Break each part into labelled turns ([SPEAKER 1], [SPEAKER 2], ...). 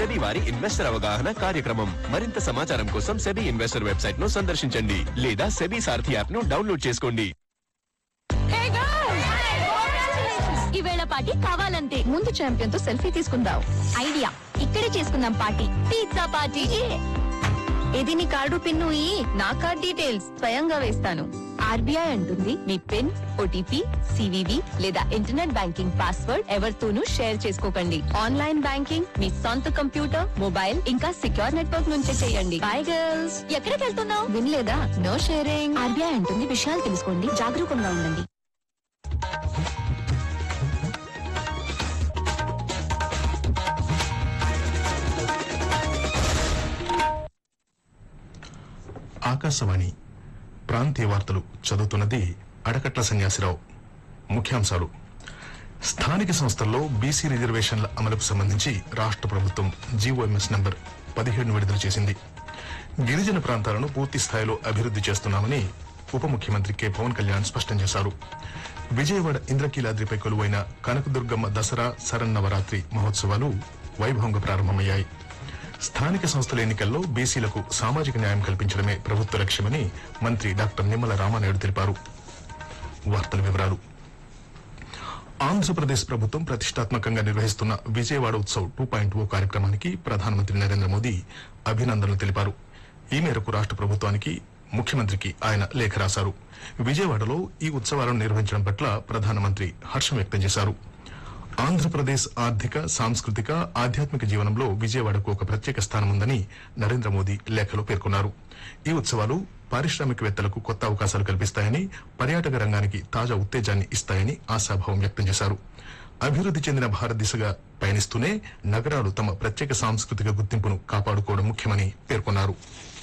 [SPEAKER 1] SEBI వారి investor అవగాహన కార్యక్రమం మరింత సమాచారం కోసం సెబీ ఇన్వెస్టర్ వెబ్సైట్ ను సందర్శించండి లేదా సెబీ సారథి యాప్ ను డౌన్లోడ్ చేసుకోండి
[SPEAKER 2] ఈవేళ పార్టీ కావాలంతే ముందు ఛాంపియన్ తో సెల్ఫీ తీసుకుందాం ఐడియా ఇక్కడే చేసుకుందాం పార్టీ పిజ్జా పార్టీ ఇది నీ కార్డు పిన్ను ఈ నా కార్డ్ డీటెయిల్స్ స్వయంగా వేస్తాను ఆర్బీఐ అంటుంది మీ పిన్ ఓటీపీ సివివి లేదా ఇంటర్నెట్ బ్యాంకింగ్ పాస్వర్డ్ ఎవరితోనూ షేర్ చేసుకోకండి ఆన్లైన్ బ్యాంకింగ్ మీ సొంత కంప్యూటర్ మొబైల్ ఇంకా సిక్యూర్ నెట్వర్క్ నుంచే చేయండి బై గర్ల్స్ ఎక్కడికి వెళ్తున్నావు వినలేదా నో షేరింగ్ ఆర్బీఐ అంటుంది విషయాలు తెలుసుకోండి జాగరూకంగా ఉండండి
[SPEAKER 3] ఆకాశవాణి ప్రాంతీయ వార్తలు చదువుతున్నది అడకట్ల సన్యాసిరావు ముఖ్యాంశాలు స్థానిక సంస్థల్లో బీసీ రిజర్వేషన్ల అమలుకు సంబంధించి రాష్ట్ర ప్రభుత్వం జీఓఎంఎస్ నంబర్ పదిహేడును విడుదల చేసింది గిరిజన ప్రాంతాలను పూర్తి స్థాయిలో అభివృద్ది చేస్తున్నామని ఉప ముఖ్యమంత్రి కె పవన్ కళ్యాణ్ స్పష్టం చేశారు విజయవాడ ఇంద్రకీలాద్రిపై కొలువైన కనకదుర్గమ్మ దసరా శరన్నవరాత్రి మహోత్సవాలు వైభవంగా ప్రారంభమయ్యాయి స్థానిక సంస్థల ఎన్నికల్లో బీసీలకు సామాజిక న్యాయం కల్పించడమే ప్రభుత్వ లక్ష్యమని మంత్రి డాక్టర్ నిమ్మల రామానాయుడు తెలిపారు వార్తల వివరాలు ఆంధ్రప్రదేశ్ ప్రభుత్వం ప్రతిష్టాత్మకంగా నిర్వహిస్తున్న Vijayawada Utsav two point O కార్యక్రమానికి ప్రధానమంత్రి నరేంద్ర మోదీ అభినందనలు తెలిపారు ఈ మేరకు రాష్ట్ర ప్రభుత్వానికి ముఖ్యమంత్రికి ఆయన లేఖ రాశారు విజయవాడలో ఈ ఉత్సవాలను నిర్వహించడం పట్ల ప్రధానమంత్రి హర్షం వ్యక్తం చేశారు ఆంధ్రప్రదేశ్ ఆర్థిక సాంస్కృతిక ఆధ్యాత్మిక జీవనంలో విజయవాడకు ఒక ప్రత్యేక స్థానం ఉందని నరేంద్ర మోదీ లేఖలో పేర్కొన్నారు ఈ ఉత్సవాలు పారిశ్రామికవేత్తలకు కొత్త అవకాశాలు కల్పిస్తాయని పర్యాటక రంగానికి తాజా ఉత్తేజాన్ని ఇస్తాయని ఆశాభావం వ్యక్తం చేశారు అభివృద్ది చెందిన భారత్ దిశగా పయనిస్తూనే నగరాలు తమ ప్రత్యేక సాంస్కృతిక గుర్తింపును కాపాడుకోవడం ముఖ్యమని పేర్కొన్నారు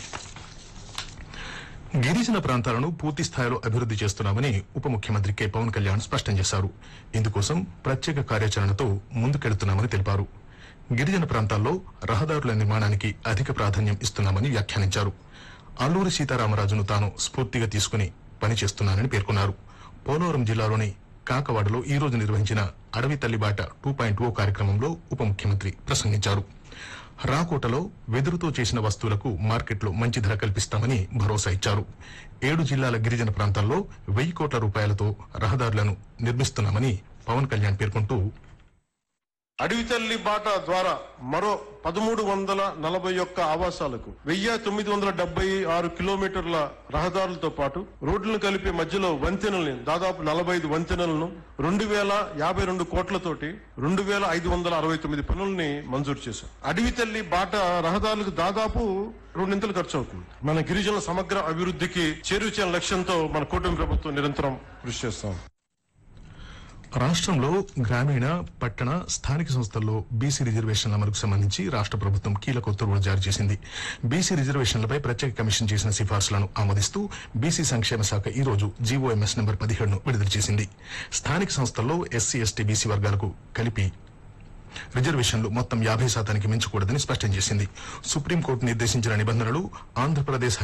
[SPEAKER 3] గిరిజన ప్రాంతాలను పూర్తి స్థాయిలో అభివృద్ది చేస్తున్నామని ఉప ముఖ్యమంత్రి కె పవన్ కళ్యాణ్ స్పష్టం చేశారు ఇందుకోసం ప్రత్యేక కార్యాచరణతో ముందుకెడుతున్నామని తెలిపారు గిరిజన ప్రాంతాల్లో రహదారుల నిర్మాణానికి అధిక ప్రాధాన్యం ఇస్తున్నామని వ్యాఖ్యానించారు అల్లూరి సీతారామరాజును తాను స్ఫూర్తిగా తీసుకుని పనిచేస్తున్నానని పేర్కొన్నారు పోలవరం జిల్లాలోని కాకవాడలో ఈ రోజు నిర్వహించిన అడవి తల్లిబాట టూ పాయింట్ ఓ కార్యక్రమంలో ఉప ముఖ్యమంత్రి ప్రసంగించారు రాకోటలో వెదురుతో చేసిన వస్తువులకు మార్కెట్లో మంచి ధర కల్పిస్తామని భరోసా ఇచ్చారు ఏడు జిల్లాల గిరిజన ప్రాంతాల్లో వెయ్యి కోట్ల రూపాయలతో రహదారులను నిర్మిస్తున్నామని పవన్ కళ్యాణ్ పేర్కొంటూ
[SPEAKER 4] అడవి తల్లి బాట ద్వారా మరో పదమూడు వందల నలభై ఒక్క ఆవాసాలకు వెయ్యి తొమ్మిది వందల డెబ్బై ఆరు కిలోమీటర్ల రహదారులతో పాటు రోడ్లను కలిపే మధ్యలో వంతెనల్ని దాదాపు నలభై ఐదు వంతెనలను రెండు వేల యాభై రెండు కోట్లతోటి రెండు వేల ఐదు వందల అరవై తొమ్మిది పనుల్ని మంజూరు చేశాం అడవి తల్లి బాట రహదారులకు దాదాపు రెండింతలు ఖర్చు అవుతుంది మన గిరిజనుల సమగ్ర అభివృద్ధికి చేరువ లక్ష్యంతో మన కూటమి ప్రభుత్వం నిరంతరం కృషి చేస్తాం
[SPEAKER 3] రాష్ట్రంలో గ్రామీణ పట్టణ స్థానిక సంస్థల్లో బీసీ రిజర్వేషన్ల అమలుకు సంబంధించి రాష్ట్ర ప్రభుత్వం కీలక ఉత్తర్వులు జారీ చేసింది బీసీ రిజర్వేషన్లపై ప్రత్యేక కమిషన్ చేసిన సిఫార్సులను ఆమోదిస్తూ బీసీ సంక్షేమ శాఖ ఈ రోజు జీవోఎంఎస్ నెంబర్ పదిహేడును విడుదల చేసింది స్థానిక సంస్థల్లో ఎస్సీ ఎస్టీ బీసీ వర్గాలకు కలిపి రిజర్వేషన్లు మొత్తం యాభై శాతానికి మించకూడదని స్పష్టం చేసింది సుప్రీంకోర్టు నిర్దేశించిన నిబంధనలు ఆంధ్రప్రదేశ్